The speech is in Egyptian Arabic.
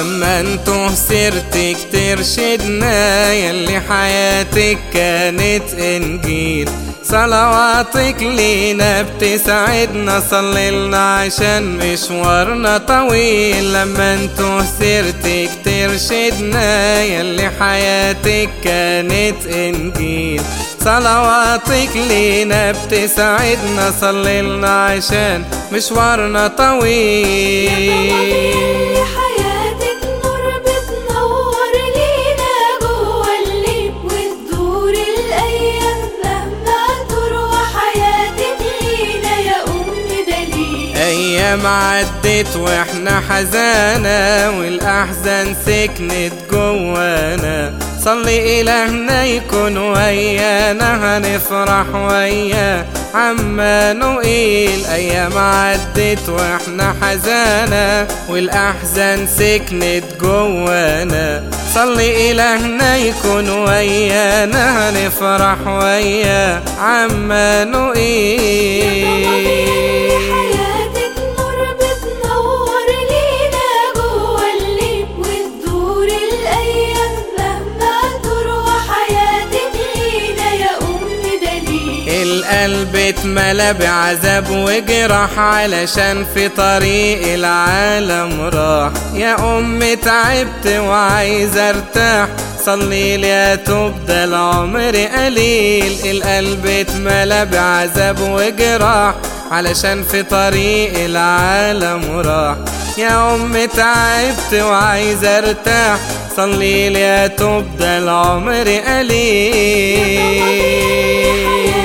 لما انتو سرت ترشدنا يلي حياتك كانت انجيل صلواتك لينا بتسعدنا صليلنا عشان مشوارنا طويل لما انتو سرتك ترشدنا يلي حياتك كانت انجيل صلواتك لينا بتسعدنا صليلنا عشان مشوارنا طويل حياتك نور بتنور لينا جوا الليل وتدور الايام مهما تروح حياتك لينا يا ام دليل ايام عدت واحنا حزانة والاحزان سكنت جوانا صلي الهنا يكون ويانا هنفرح وياه عمانوئيل ايام عدت واحنا حزانة والاحزان سكنت جوانا صلي الهنا يكون ويانا هنفرح وياه عمانوئيل حياتك نور بتنور لينا جوا الليل وتدور الايام مهما تروح حياتك لينا يا ام دليل القلب اتملى بعذاب وجراح علشان في طريق العالم راح يا أم تعبت وعايز ارتاح صلي لي اتوب ده العمر قليل القلب اتملى بعذاب وجراح علشان في طريق العالم راح يا أم تعبت وعايز ارتاح صلي لي اتوب ده العمر قليل